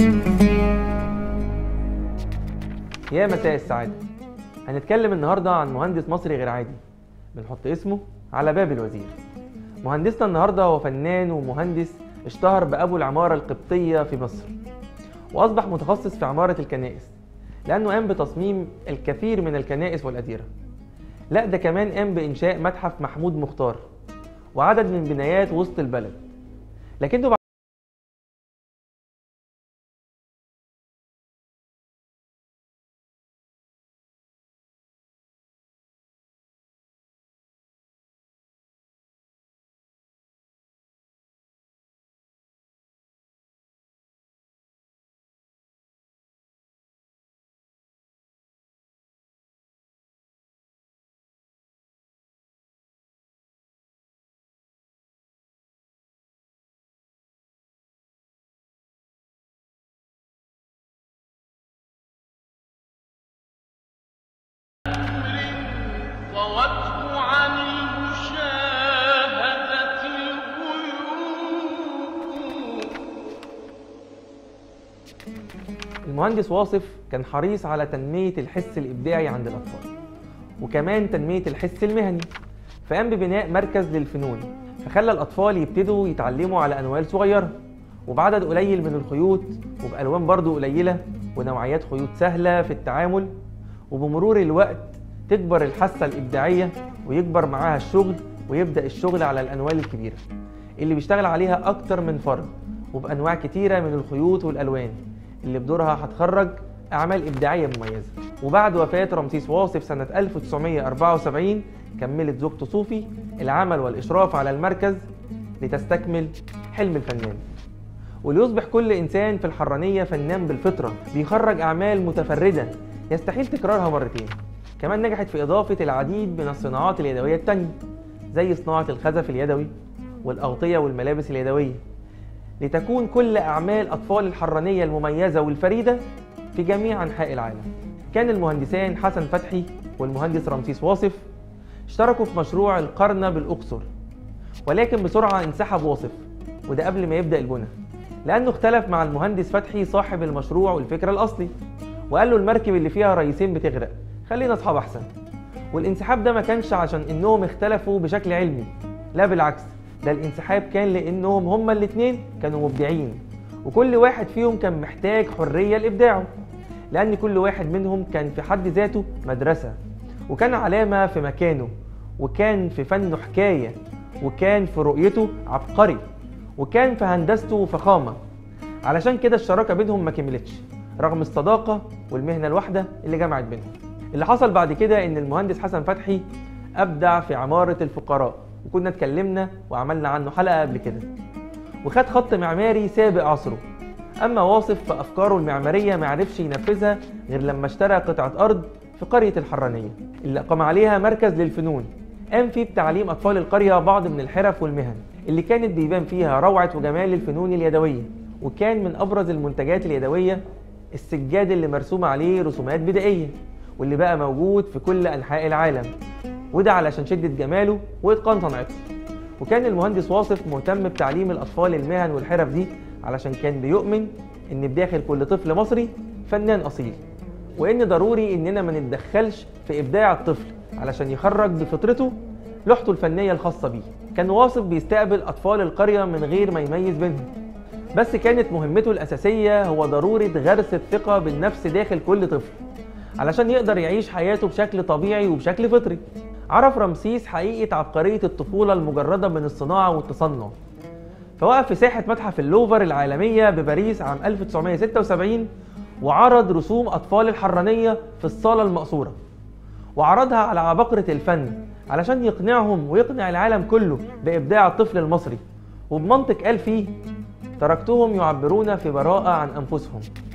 يا مساء السعادة هنتكلم النهاردة عن مهندس مصري غير عادي بنحط اسمه على باب الوزير مهندسنا النهاردة هو فنان ومهندس اشتهر بأبو العمارة القبطية في مصر وأصبح متخصص في عمارة الكنائس لأنه قام بتصميم الكثير من الكنائس والأديرة لا ده كمان قام بإنشاء متحف محمود مختار وعدد من بنايات وسط البلد لكنه بعد طوته عن المشاهدة الغيوب المهندس واصف كان حريص على تنمية الحس الإبداعي عند الأطفال وكمان تنمية الحس المهني فقام ببناء مركز للفنون فخلى الأطفال يبتدوا يتعلموا على أنوال صغيرة وبعدد قليل من الخيوط وبألوان برضو قليلة ونوعيات خيوط سهلة في التعامل وبمرور الوقت تكبر الحاسة الإبداعية ويكبر معاها الشغل ويبدأ الشغل على الأنوال الكبيرة اللي بيشتغل عليها أكتر من فرد وبأنواع كتيرة من الخيوط والألوان اللي بدورها هتخرج أعمال إبداعية مميزة وبعد وفاة رمسيس واصف سنة 1974 كملت زوجته صوفي العمل والإشراف على المركز لتستكمل حلم الفنان وليصبح كل إنسان في الحرانية فنان بالفطرة بيخرج أعمال متفردة يستحيل تكرارها مرتين كمان نجحت في إضافة العديد من الصناعات اليدوية التانية زي صناعة الخزف اليدوي والأغطية والملابس اليدوية لتكون كل أعمال أطفال الحرانية المميزة والفريدة في جميع أنحاء العالم كان المهندسان حسن فتحي والمهندس رمسيس واصف اشتركوا في مشروع القرنة بالأقصر ولكن بسرعة انسحب واصف وده قبل ما يبدأ البنى لأنه اختلف مع المهندس فتحي صاحب المشروع والفكرة الأصلي وقال له المركب اللي فيها رئيسين بتغرق خلينا أصحاب أحسن والانسحاب ده ما كانش عشان إنهم اختلفوا بشكل علمي لا بالعكس ده الانسحاب كان لأنهم هما الاتنين كانوا مبدعين وكل واحد فيهم كان محتاج حرية لإبداعه لأن كل واحد منهم كان في حد ذاته مدرسة وكان علامة في مكانه وكان في فنه حكاية وكان في رؤيته عبقري وكان في هندسته فخامة علشان كده الشراكة بينهم ما كملتش رغم الصداقة والمهنة الواحدة اللي جمعت بينهم اللي حصل بعد كده ان المهندس حسن فتحي ابدع في عمارة الفقراء وكنا اتكلمنا وعملنا عنه حلقة قبل كده وخد خط معماري سابق عصره اما واصف فافكاره المعمارية ما عرفش ينفذها غير لما اشترى قطعة ارض في قرية الحرانية اللي اقام عليها مركز للفنون قام فيه بتعليم اطفال القرية بعض من الحرف والمهن اللي كانت بيبان فيها روعة وجمال الفنون اليدوية وكان من ابرز المنتجات اليدوية السجاد اللي مرسوم عليه رسومات بدائية واللي بقى موجود في كل أنحاء العالم وده علشان شدة جماله وإتقان صنعته وكان المهندس واصف مهتم بتعليم الأطفال المهن والحرف دي علشان كان بيؤمن إن بداخل كل طفل مصري فنان أصيل وإن ضروري إننا ما نتدخلش في إبداع الطفل علشان يخرج بفطرته لوحته الفنية الخاصة بيه كان واصف بيستقبل أطفال القرية من غير ما يميز بينهم بس كانت مهمته الأساسية هو ضرورة غرس الثقة بالنفس داخل كل طفل علشان يقدر يعيش حياته بشكل طبيعي وبشكل فطري عرف رمسيس حقيقة عبقرية الطفولة المجردة من الصناعة والتصنع فوقف في ساحة متحف اللوفر العالمية بباريس عام 1976 وعرض رسوم أطفال الحرانية في الصالة المقصورة وعرضها على عباقرة الفن علشان يقنعهم ويقنع العالم كله بإبداع الطفل المصري وبمنطق قال فيه تركتهم يعبرون في براءة عن أنفسهم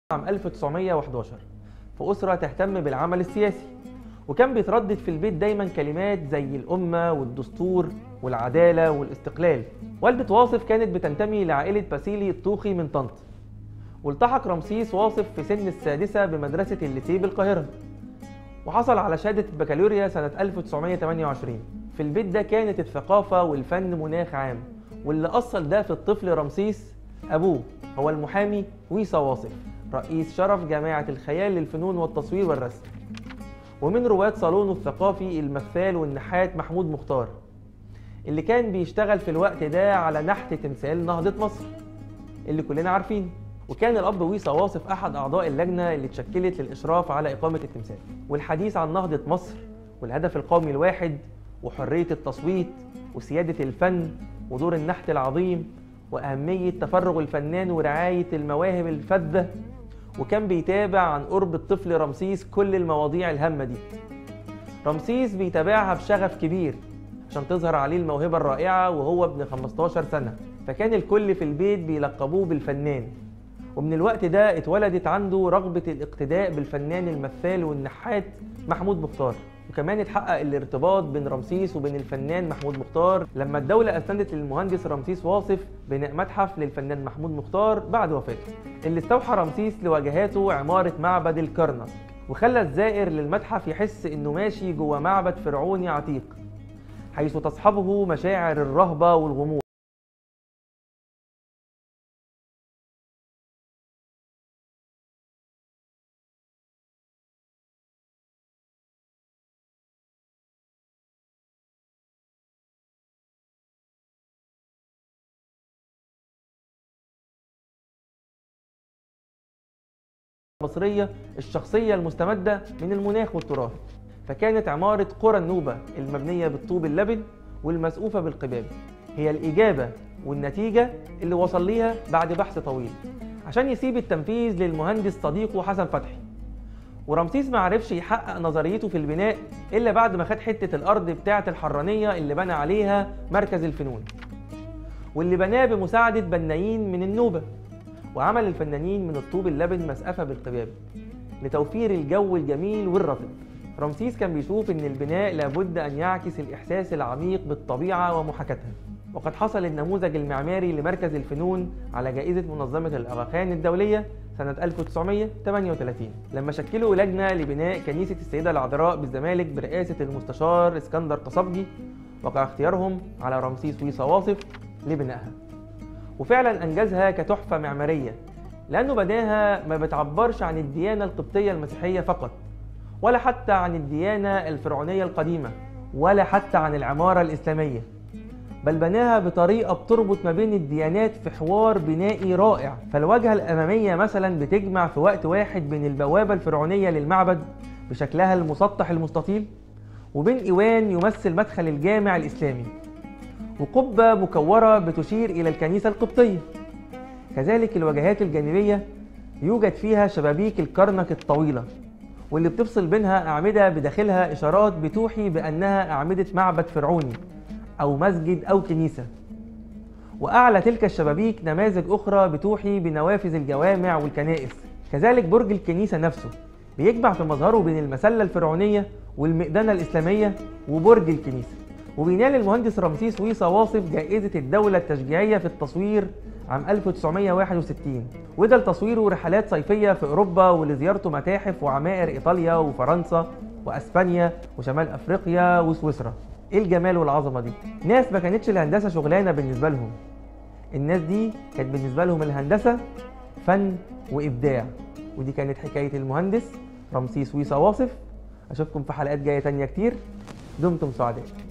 عام 1911 في أسرة تهتم بالعمل السياسي وكان بيتردد في البيت دايما كلمات زي الأمة والدستور والعدالة والاستقلال والدة واصف كانت بتنتمي لعائلة باسيلي الطوخي من طنط والتحق رمسيس واصف في سن السادسة بمدرسة الليسيه بالقاهرة وحصل على شهادة البكالوريا سنة 1928 في البيت ده كانت الثقافة والفن مناخ عام واللي أصل ده في الطفل رمسيس أبوه هو المحامي ويصا واصف رئيس شرف جامعة الخيال للفنون والتصوير والرسم ومن رواد صالونه الثقافي المثال والنحات محمود مختار اللي كان بيشتغل في الوقت ده على نحت تمثال نهضة مصر اللي كلنا عارفينه وكان الأب ويصا واصف أحد أعضاء اللجنة اللي اتشكلت للإشراف على إقامة التمثال والحديث عن نهضة مصر والهدف القومي الواحد وحرية التصويت وسيادة الفن ودور النحت العظيم وأهمية تفرغ الفنان ورعاية المواهب الفذة وكان بيتابع عن قرب الطفل رمسيس كل المواضيع الهامة دي رمسيس بيتابعها بشغف كبير عشان تظهر عليه الموهبة الرائعة وهو ابن 15 سنة فكان الكل في البيت بيلقبوه بالفنان ومن الوقت ده اتولدت عنده رغبة الاقتداء بالفنان المثال والنحات محمود مختار وكمان اتحقق الارتباط بين رمسيس وبين الفنان محمود مختار لما الدولة أسندت للمهندس رمسيس واصف بناء متحف للفنان محمود مختار بعد وفاته اللي استوحى رمسيس لواجهاته عمارة معبد الكرنك وخلى الزائر للمتحف يحس انه ماشي جوه معبد فرعوني عتيق حيث تصحبه مشاعر الرهبة والغموض المصرية الشخصية المستمدة من المناخ والتراث فكانت عمارة قرى النوبة المبنية بالطوب اللبن والمسقوفة بالقباب هي الإجابة والنتيجة اللي وصل ليها بعد بحث طويل عشان يسيب التنفيذ للمهندس صديقه حسن فتحي ورمسيس ما عرفش يحقق نظريته في البناء إلا بعد ما خد حتة الأرض بتاعة الحرانية اللي بنى عليها مركز الفنون واللي بناه بمساعدة بنايين من النوبة وعمل الفنانين من الطوب اللبن مسقفة بالقباب لتوفير الجو الجميل والرطب رمسيس كان بيشوف ان البناء لابد ان يعكس الاحساس العميق بالطبيعة ومحاكاتها وقد حصل النموذج المعماري لمركز الفنون على جائزة منظمة الأغاخان الدولية سنة 1938 لما شكلوا لجنة لبناء كنيسة السيدة العذراء بالزمالك برئاسة المستشار اسكندر قصبجي وقع اختيارهم على رمسيس ويصا واصف لبنائها وفعلا انجزها كتحفه معماريه لانه بناها ما بتعبرش عن الديانه القبطيه المسيحيه فقط ولا حتى عن الديانه الفرعونيه القديمه ولا حتى عن العماره الاسلاميه بل بناها بطريقه بتربط ما بين الديانات في حوار بنائي رائع فالواجهه الاماميه مثلا بتجمع في وقت واحد بين البوابه الفرعونيه للمعبد بشكلها المسطح المستطيل وبين ايوان يمثل مدخل الجامع الاسلامي وقبة مكورة بتشير إلى الكنيسة القبطية كذلك الواجهات الجانبية يوجد فيها شبابيك الكرنك الطويلة واللي بتفصل بينها أعمدة بداخلها إشارات بتوحي بأنها أعمدة معبد فرعوني أو مسجد أو كنيسة وأعلى تلك الشبابيك نماذج أخرى بتوحي بنوافذ الجوامع والكنائس كذلك برج الكنيسة نفسه بيجمع في مظهره بين المسلة الفرعونية والمئذنة الإسلامية وبرج الكنيسة وبينال المهندس رمسيس ويصا واصف جائزة الدولة التشجيعية في التصوير عام 1961 وده لتصويره رحلات صيفية في أوروبا ولزيارته متاحف وعمائر إيطاليا وفرنسا وأسبانيا وشمال أفريقيا وسويسرا إيه الجمال والعظمة دي؟ ناس ما كانتش الهندسة شغلانة بالنسبة لهم الناس دي كانت بالنسبة لهم الهندسة فن وإبداع ودي كانت حكاية المهندس رمسيس ويصا واصف أشوفكم في حلقات جاية تانية كتير دمتم سعداء